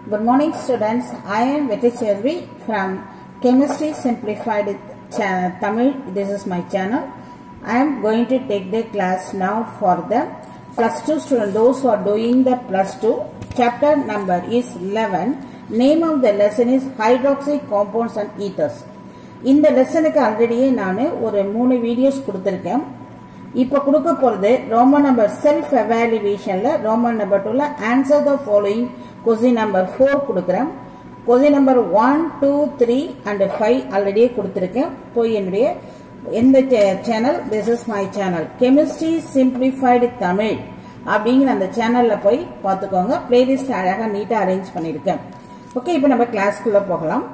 Good morning students. I am Vettachelvi from Chemistry Simplified cha- Tamil. This is my channel. I am going to take the class now for the plus 2 students. Those who are doing the plus 2. Chapter number is 11. Name of the lesson is hydroxy compounds and ethers. இந்த லெசனுக்கு ஆல்ரெடியே நான் ஒரு மூணு videos கொடுத்துருக்கேன் இப்போ கொடுக்க போகிறது Roman number self எவாலுவேஷனில் Roman number டூவில் answer the following question number four கொடுக்குறேன் question number one two three and five ஆல்ரெடியே கொடுத்துருக்கேன் போய் என்னுடைய எந்த channel this is my channel chemistry simplified Tamil அப்படிங்கிற அந்த சேனலில் போய் பார்த்துக்கோங்க பிளேலிஸ்ட் அழகாக நீட்டாக அரேஞ்ச் பண்ணியிருக்கேன் ஓகே இப்போ நம்ம கிளாஸ்க்குள்ளே போகலாம்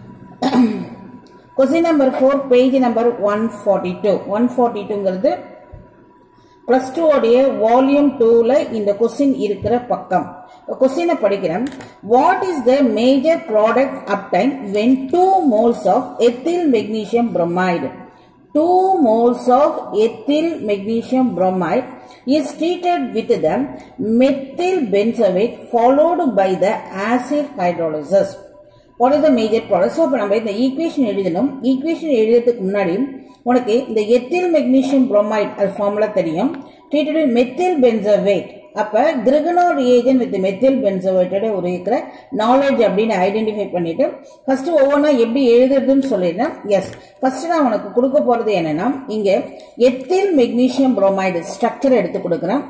question number four page number one forty two one forty டூங்கிறது பிளஸ் டூ உடைய வால்யூம் டூல இந்த கொஸ்டின் இருக்கிற பக்கம் கொஸ்டினை படிக்கிறேன் what is the major product obtained when two moles of ethyl magnesium bromide two moles of ethyl magnesium bromide is treated with the methyl benzoate followed by the acid hydrolysis what is the major product so இப்போ நம்ம இந்த equation எழுதணும் equation எழுதுறதுக்கு முன்னாடி உனக்கு இந்த ethyl magnesium bromide அது formula தெரியும் ட்ரீட்டட் மெத்தில் பென்சோவேட் அப்போ கிரிகனோ ரியேஜன் வித் மெத்தில் பென்சோவேட்டோட ஒரு இருக்கிற நாலேஜ் அப்படின்னு ஐடென்டிஃபை பண்ணிட்டு ஃபர்ஸ்ட் ஒவ்வொன்றா எப்படி எழுதுறதுன்னு சொல்லிடுறேன் எஸ் ஃபர்ஸ்ட் நான் உனக்கு கொடுக்க போறது என்னன்னா இங்க எத்தில் மெக்னீஷியம் bromide ஸ்ட்ரக்சர் எடுத்து கொடுக்குறேன்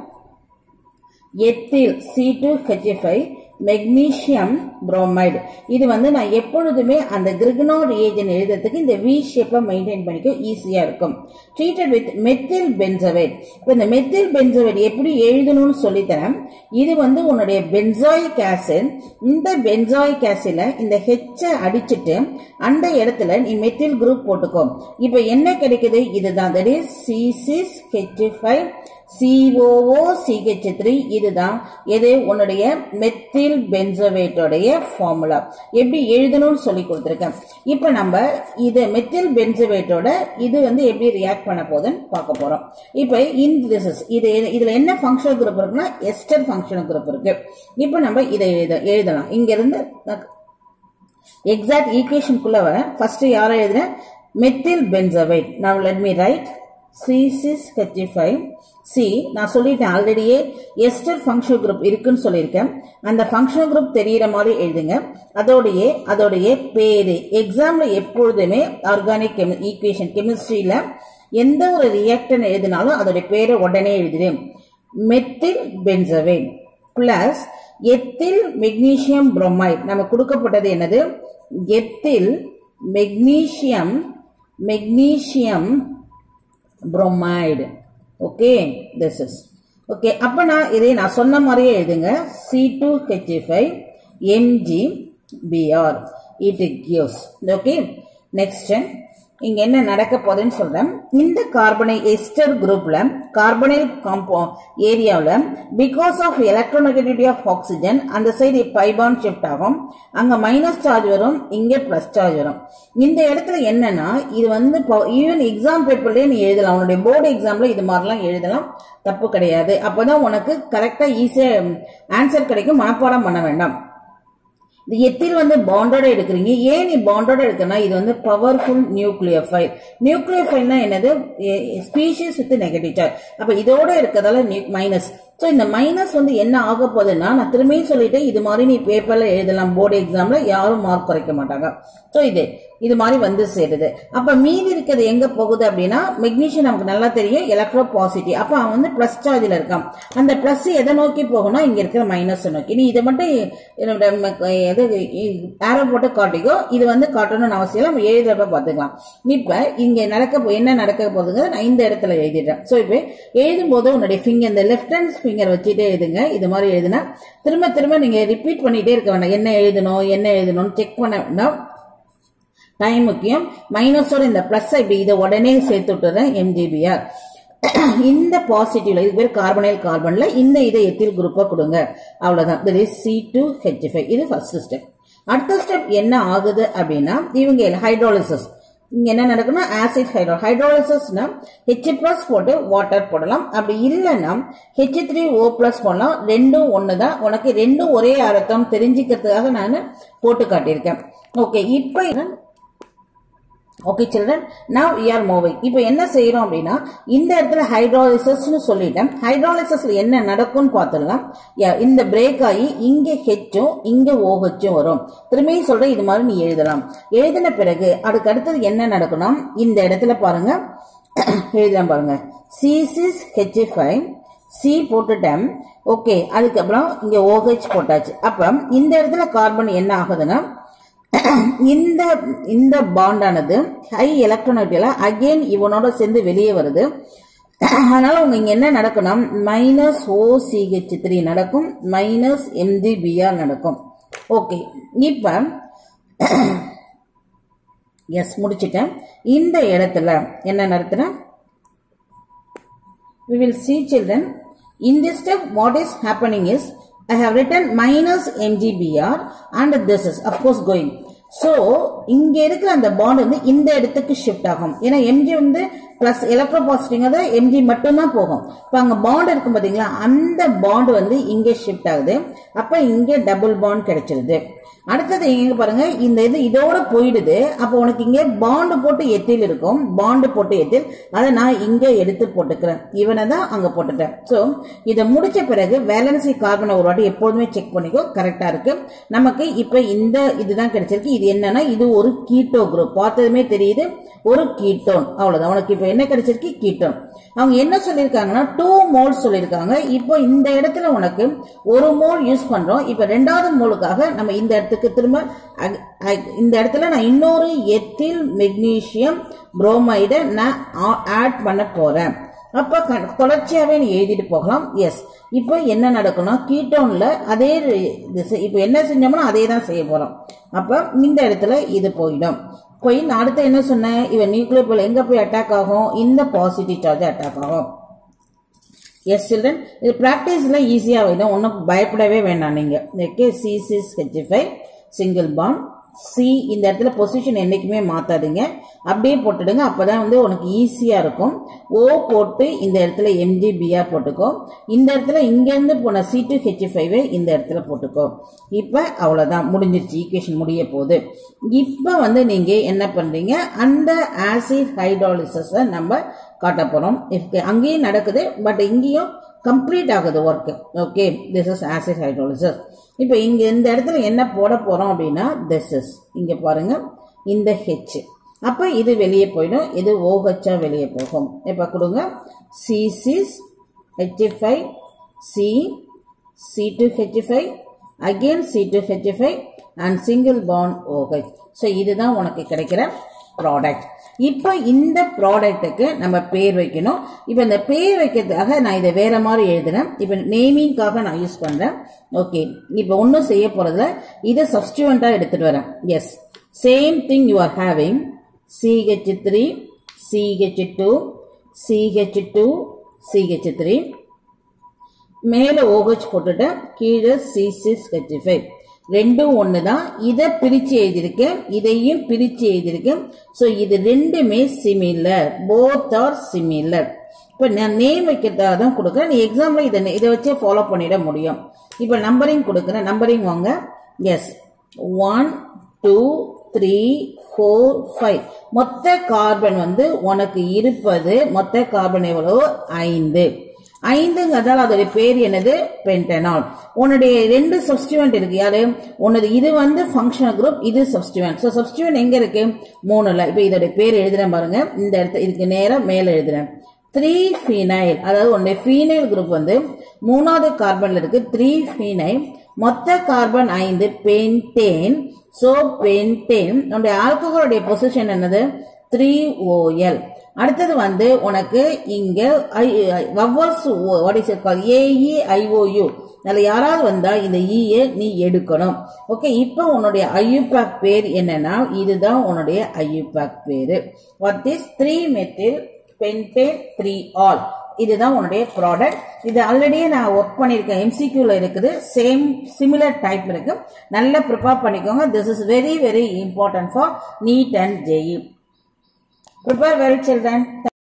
ethyl C two H five magnesium bromide இது வந்து நான் எப்பொழுதுமே அந்த கிரிகனோ ரியேஜன் எழுதுறதுக்கு இந்த வி ஷேப்பை மெயின்டைன் பண்ணிக்க ஈஸியா இருக்கும் ட்ரீட்டட் வித் மெத்தில் பென்சவேட் இப்போ இந்த மெத்தில் பென்சவேட் எப்படி எழுதணும்னு சொல்லித்தரேன் இது வந்து உன்னுடைய பென்சாயிக் ஆசிட் இந்த பென்சாயிக் ஆசிட்ல இந்த ஹெச்சை அடிச்சிட்டு அந்த இடத்துல நீ மெத்தில் குரூப் போட்டுக்கோ இப்போ என்ன கிடைக்குது இதுதான் தட் இஸ் சி சிஸ் H five C O O C H three இதுதான் எது உன்னுடைய மெத்தில் பென்சோவேட்டோடைய ஃபார்முலா எப்படி எழுதணும்னு சொல்லி கொடுத்துருக்கேன் இப்போ நம்ம இது மெத்தில் பென்சோவேட்டோட இது வந்து எப்படி ரியாக்ட் பண்ண போகுதுன்னு பார்க்க போறோம் இப்போ இந்த இது இதுல என்ன ஃபங்க்ஷனல் குரூப் இருக்குன்னா எஸ்டர் ஃபங்க்ஷனல் குரூப் இருக்கு இப்போ நம்ம இதை எழுத எழுதலாம் இங்க இருந்து எக்ஸாக்ட் ஈக்குவேஷனுக்குள்ள வர ஃபர்ஸ்ட் யாரை எழுதுறேன் மெத்தில் பென்சோவேட் நான் லெட் மீ ரைட் சி சிஸ் ஹெச் ஃபைவ் சி நான் சொல்லிட்டேன் ஆல்ரெடியே எஸ்டர் ஃபங்க்ஷனல் குரூப் இருக்குன்னு சொல்லியிருக்கேன் அந்த ஃபங்க்ஷனல் குரூப் தெரியிற மாதிரி எழுதுங்க அதோடைய அதோடைய பேரு எக்ஸாம்ல எப்பொழுதுமே ஆர்கானிக் கெமி ஈக்குவேஷன் கெமிஸ்ட்ரியில எந்த ஒரு ரியாக்டன் எழுதினாலும் அதோடைய பேரை உடனே எழுதுவேன் மெத்தில் பென்சவேன் பிளஸ் எத்தில் மெக்னீசியம் bromide நம்ம கொடுக்கப்பட்டது என்னது ethyl magnesium magnesium bromide okay this is okay அப்போ நான் இதை நான் சொன்ன மாதிரியே எழுதுங்க C two H five M G B R it gives okay next இங்க என்ன நடக்க போகுதுன்னு சொல்றேன் இந்த கார்பனை எஸ்டர் குரூப்ல கார்பனைல் காம்போ ஏரியாவில் because of electronegativity of oxygen அந்த சைடு பைபான் ஷிஃப்ட் ஆகும் அங்க மைனஸ் சார்ஜ் வரும் இங்க பிளஸ் சார்ஜ் வரும் இந்த இடத்துல என்னன்னா இது வந்து ஈவன் எக்ஸாம் பேப்பர்லயே நீ எழுதலாம் உன்னுடைய போர்டு எக்ஸாம்ல இது மாதிரிலாம் எழுதலாம் தப்பு கிடையாது அப்பதான் உனக்கு கரெக்டா ஈஸியா ஆன்சர் கிடைக்கும் மனப்பாடம் பண்ண வேண்டாம் இந்த எத்தில் வந்து பாண்டோட எடுக்கிறீங்க ஏன் நீ பாண்டோட எடுக்கனா இது வந்து பவர்ஃபுல் நியூக்ளியோஃபைல் நியூக்ளியோஃபைல்னா என்னது ஸ்பீஷிஸ் வித் நெகட்டிவ் சார்ஜ் அப்ப இதோட இருக்கிறதால மைனஸ் ஸோ இந்த மைனஸ் வந்து என்ன ஆக போகுதுன்னா நான் திரும்பியும் சொல்லிட்டேன் இது மாதிரி நீ பேப்பர்ல எழுதலாம் போர்டு எக்ஸாம்ல யாரும் மார்க் குறைக்க மாட்டாங்க ஸோ இது இது மாதிரி வந்து சேருது அப்ப மீதி இருக்கிறது எங்க போகுது அப்படின்னா மெக்னீஷியம் நமக்கு நல்லா தெரியும் எலக்ட்ரோ பாசிட்டிவ் அப்ப அவன் வந்து பிளஸ் சார்ஜில் இருக்கான் அந்த பிளஸ் எதை நோக்கி போகணும் இங்க இருக்கிற மைனஸ் நோக்கி நீ இதை மட்டும் எது ஏரோ போட்டு காட்டிக்கோ இது வந்து காட்டணும்னு அவசியம் நம்ம எழுதுறப்ப பார்த்துக்கலாம் இப்ப இங்க நடக்க என்ன நடக்க போகுதுங்க நான் இந்த இடத்துல எழுதிடுறேன் ஸோ இப்போ எழுதும் போது உன்னுடைய ஃபிங்கர் இந்த லெஃப்ட் ஹேண்ட் ஃபிங்கர் வச்சுட்டே எழுதுங்க இது மாதிரி எழுதுனா திரும்ப திரும்ப நீங்க ரிப்பீட் பண்ணிட்டே இருக்க வேண்டாம் என்ன எழுதணும் என்ன எழுதணும்னு செக் பண்ண வேண்டாம் டைம் முக்கியம் மைனஸோட இந்த பிளஸ் இப்படி இதை உடனே சேர்த்து விட்டுறேன் எம்ஜிபிஆர் இந்த பாசிட்டிவ்ல இது பேர் கார்பனைல் கார்பன்ல இந்த இதை எத்தில் குரூப்பா கொடுங்க அவ்வளவுதான் that is C two H five இது ஃபர்ஸ்ட் ஸ்டெப் அடுத்த ஸ்டெப் என்ன ஆகுது அப்படின்னா இவங்க ஹைட்ராலிசிஸ் இங்க என்ன நடக்கும்னா ஆசிட் ஹைட்ரோ ஹைட்ரோலிசிஸ்னா ஹெச் பிளஸ் போட்டு வாட்டர் போடலாம் அப்படி இல்லைன்னா ஹெச் த்ரீ ஓ பிளஸ் போடலாம் ரெண்டும் ஒன்று தான் உனக்கு ரெண்டும் ஒரே அர்த்தம் தெரிஞ்சுக்கிறதுக்காக நான் போட்டு காட்டியிருக்கேன் ஓகே இப்போ okay children now are moving இப்போ என்ன செய்யறோம் அப்படின்னா இந்த இடத்துல ஹைட்ராலிசிஸ்னு சொல்லிட்டேன் ஹைட்ராலிசிஸ்ல என்ன நடக்கும்னு பார்த்துடலாம் Yeah, இந்த பிரேக் ஆகி இங்க ஹெச்சும் இங்க ஓஹெச்சும் வரும் திரும்பியும் சொல்றேன் இது மாதிரி நீ எழுதலாம் எழுதின பிறகு அதுக்கு அடுத்தது என்ன நடக்கணும் இந்த இடத்துல பாருங்க எழுதலாம் பாருங்க சி சிஸ் ஹெச் ஃபைவ் சி போட்டுட்டேன் ஓகே அதுக்கப்புறம் இங்க ஓஹெச் போட்டாச்சு அப்புறம் இந்த இடத்துல கார்பன் என்ன ஆகுதுன்னா இந்த இந்த பாண்டானது ஹை எலக்ட்ரானிட்டியில அகைன் இவனோட சேர்ந்து வெளியே வருது அதனால உங்க இங்க என்ன நடக்கணும் மைனஸ் ஓ சிஹெச் த்ரீ நடக்கும் மைனஸ் எம்ஜிபிஆர் நடக்கும் ஓகே இப்ப எஸ் முடிச்சிட்டேன் இந்த இடத்துல என்ன நடத்துறேன் we will see children in this step what is happening is I have written minus mgbr and this is of course going so இங்க இருக்கிற அந்த பாண்ட் வந்து இந்த இடத்துக்கு ஷிஃப்ட் ஆகும் ஏன்னா mg வந்து பிளஸ் எலக்ட்ரோபாசிட்டிங்கிறத mg மட்டும்தான் போகும் இப்போ அங்க பாண்ட் இருக்கும் பாத்தீங்களா அந்த பாண்ட் வந்து இங்க ஷிஃப்ட் ஆகுது அப்ப இங்க டபுள் பாண்ட் கிடைச்சிருது அடுத்தது எங்க பாருங்க இந்த இது இதோட போயிடுது அப்போ உனக்கு இங்க பாண்டு போட்டு எத்தில் இருக்கும் பாண்டு போட்டு எத்தில் அதை நான் இங்க எடுத்து போட்டுக்கிறேன் இவனை தான் அங்க போட்டுட்டேன் ஸோ இதை முடிச்ச பிறகு வேலன்சி கார்பனை ஒரு வாட்டி எப்போதுமே செக் பண்ணிக்கோ கரெக்டா இருக்கு நமக்கு இப்ப இந்த இதுதான் கிடைச்சிருக்கு இது என்னன்னா இது ஒரு கீட்டோ குரூப் பார்த்ததுமே தெரியுது ஒரு கீட்டோன் அவ்வளவுதான் உனக்கு இப்ப என்ன கிடைச்சிருக்கு கீட்டோன் அவங்க என்ன சொல்லியிருக்காங்கன்னா டூ மோல் சொல்லியிருக்காங்க இப்போ இந்த இடத்துல உனக்கு ஒரு மோல் யூஸ் பண்றோம் இப்ப ரெண்டாவது மோலுக்காக நம்ம இந்த இடத்துக்கு திரும்ப அக- அக- இந்த இடத்துல நான் இன்னொரு எத்தில் மெக்னீசியம் புரோமைடை நான் ஆட் பண்ண போறேன் அப்ப க- தொடர்ச்சியாவே நீ எழுதிட்டு போகலாம் எஸ் இப்போ என்ன நடக்கும்னா கீட்டோன்ல அதே இது செய்- இப்போ என்ன செஞ்சோம்னா அதே தான் செய்ய போறோம் அப்ப இந்த இடத்துல இது போயிடும் போய் நான் அடுத்து என்ன சொன்னேன் இவன் நியூக்ளியர் போல் எங்க போய் அட்டாக் ஆகும் இந்த பாசிட்டிவ் சார்ஜ் அட்டாக் ஆகும் எஸ் சில்ட்ரன் இது ப்ராக்டிஸில் ஈஸியாக வைடும் ஒன்றும் பயப்படவே வேண்டாம் நீங்கள் ஓகே சி சிஸ் H five single bond C இந்த இடத்துல பொசிஷன் என்றைக்குமே மாற்றாதீங்க அப்படியே போட்டுடுங்க அப்போ தான் வந்து உனக்கு ஈஸியாக இருக்கும் ஓ போட்டு இந்த இடத்துல எம்ஜிபிஆர் போட்டுக்கோ இந்த இடத்துல இங்கேருந்து போன சி டு ஹெச் ஃபைவை இந்த இடத்துல போட்டுக்கோ இப்போ அவ்வளோதான் முடிஞ்சிருச்சு ஈக்குவேஷன் முடிய போகுது இப்போ வந்து நீங்கள் என்ன பண்ணுறீங்க அந்த ஆசிட் ஹைட்ராலிசிஸை நம்ம காட்ட போறோம் இஃப் அங்கேயும் நடக்குது பட் இங்கேயும் கம்ப்ளீட் ஆகுது work okay this is acid hydrolysis இப்போ இங்க இந்த இடத்துல என்ன போட போறோம் அப்படின்னா திஸ் இஸ் இங்க பாருங்க இந்த ஹெச் அப்ப இது வெளியே போயிடும் இது ஓஹெச்சா வெளியே போகும் இப்ப கொடுங்க சி சிஸ் H five C C two H five again C two H five and single bond O H so இதுதான் உனக்கு கிடைக்கிற ப்ராடக்ட் இப்போ இந்த ப்ராடக்ட்டுக்கு நம்ம பேர் வைக்கணும் இப்போ இந்த பேர் வைக்கிறதுக்காக நான் இதை வேற மாதிரி எழுதுனேன் இப்போ நேமிங்காக நான் யூஸ் பண்றேன் ஓகே இப்போ ஒன்றும் செய்ய போறதுல இதை சப்ஸ்டியூவெண்ட்டாக எடுத்துட்டு வரேன் yes same thing you are having C H three C H two C H two C H three மேலே OH போட்டுட்டேன் கீழே சி சிக்ஸ் ஹெச் ஃபைவ் ரெண்டும் ஒன்று தான் இதை பிரித்து எழுதியிருக்கேன் இதையும் பிரித்து எழுதியிருக்கேன் ஸோ இது ரெண்டுமே சிமிலர் போத் ஆர் சிமிலர் இப்போ நான் நேம் வைக்கிறதாக தான் கொடுக்குறேன் நீ எக்ஸாம்பிள் இதை இதை வச்சே ஃபாலோ பண்ணிட முடியும் இப்போ நம்பரிங் கொடுக்குறேன் நம்பரிங் வாங்க yes one two three four five மொத்த கார்பன் வந்து உனக்கு இருப்பது மொத்த கார்பன் எவ்வளோ ஐந்து ஐந்துங்கிறதால அதோட பேர் என்னது பென்டனால் உன்னுடைய ரெண்டு சப்ஸ்டியூவன்ட் இருக்கு யாரு உன்னது இது வந்து ஃபங்க்ஷனல் குரூப் இது சப்ஸ்டியூவன்ட் ஸோ சப்ஸ்டியூவன்ட் எங்க இருக்கு மூணுல இப்போ இதோட பேர் எழுதுறேன் பாருங்க இந்த இடத்த இதுக்கு நேரம் மேல எழுதுறேன் த்ரீ ஃபீனைல் அதாவது உன்னுடைய ஃபீனைல் குரூப் வந்து மூணாவது கார்பன்ல இருக்கு த்ரீ ஃபீனைல் மொத்த கார்பன் ஐந்து பென்டேன் சோ பென்டேன் உன்னுடைய ஆல்கஹாலுடைய பொசிஷன் என்னது த்ரீ ஓஎல் அடுத்தது வந்து உனக்கு இங்க vowels what is call A E I O U அதுல யாராவது வந்தா இந்த ஈயை நீ எடுக்கணும் ஓகே இப்போ உன்னுடைய ஐயூபேக் பேர் என்னன்னா இதுதான் உன்னுடைய ஐயூபேக் பேரு what is three methyl pentane three ol இதுதான் உன்னுடைய ப்ராடக்ட் இது ஆல்ரெடியே நான் ஒர்க் பண்ணியிருக்கேன் எம்சிக்யூல இருக்குது சேம் சிமிலர் டைப் இருக்கு நல்லா ப்ரிப்பேர் பண்ணிக்கோங்க this is very very important for NEET and JEE prepare well children